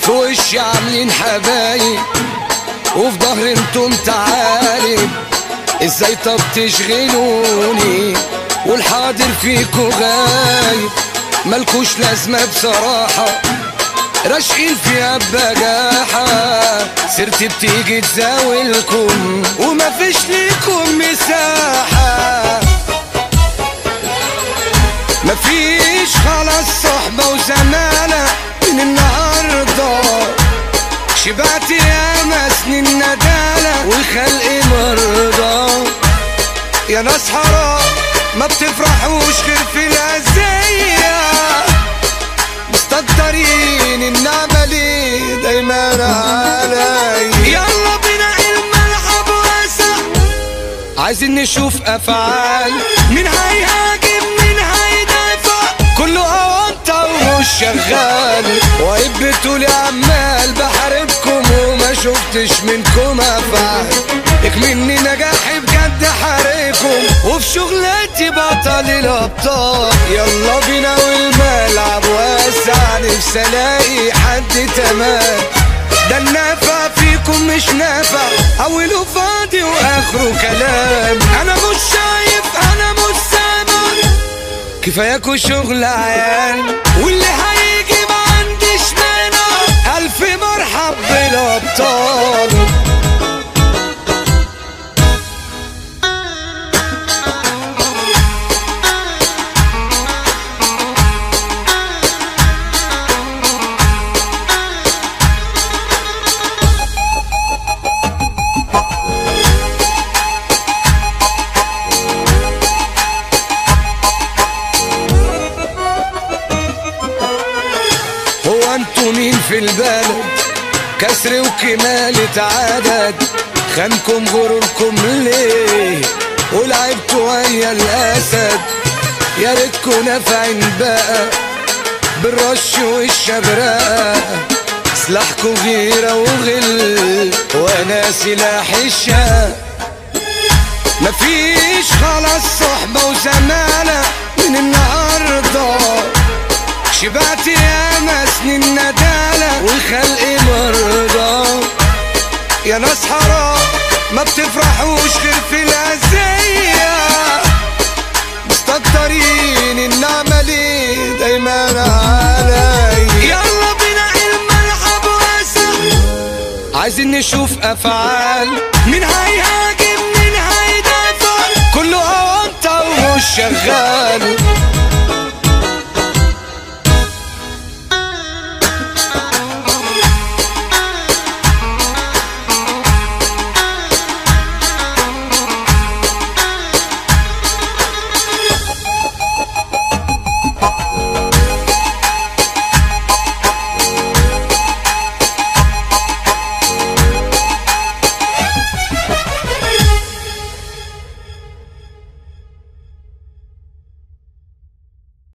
في وشي عاملين حبايب وفي ظهري انتم تعالب ازاي طب تشغلوني والحاضر فيكو غايب ملكوش لازمة بصراحة راشقين فيها بجاحة سيرتي بتيجي تزاولكم ومفيش ليكم مساحة مفيش خلاص صحبة وزمالة من النهاردة شبعت ياما سنين ندالة والخلق مرضى يا ناس حرام ما بتفرحوش غير في الأذية مستقدرين النعمة ليه دايما علي يلا بينا الملعب واسع عايزين نشوف أفعال مين هيهاجم مين هيدافع كله أونطة ومش شغال وعيب بتقولي عمال بحاربكم وما شفتش منكم أفعال اكمني نجاحي بجد حاربكم وفي شغلتي بطل الأبطال يلا بينا والملعب واسع نفسي ألاقي حد تمام ده النافع فيكم مش نافع أوله فاضي وآخره كلام أنا مش شايف أنا مش سامع كفاياكوا شغل عيال واللي هيجي ما عنديش مانع ألف مرحب بالأبطال هو انتوا مين في البلد كسر وكمالة عدد خانكم غروركم ليه ولعبتوا ويا الاسد يا ريتكوا نافعين بقى بالرش والشبرقة سلاحكوا غيرة وغل وانا سلاح الشقة مفيش خلاص صحبة وزمالة من النهارده شبعت ياما سنين ندالة والخلق مرضى يا ناس حرام ما بتفرحوش غير في الأذية مستكترين النعمة ليه دايما علي يلا بينا الملعب واسع عايزين نشوف أفعال مين هيهاجم مين هيدافع كله أونطة ومش شغال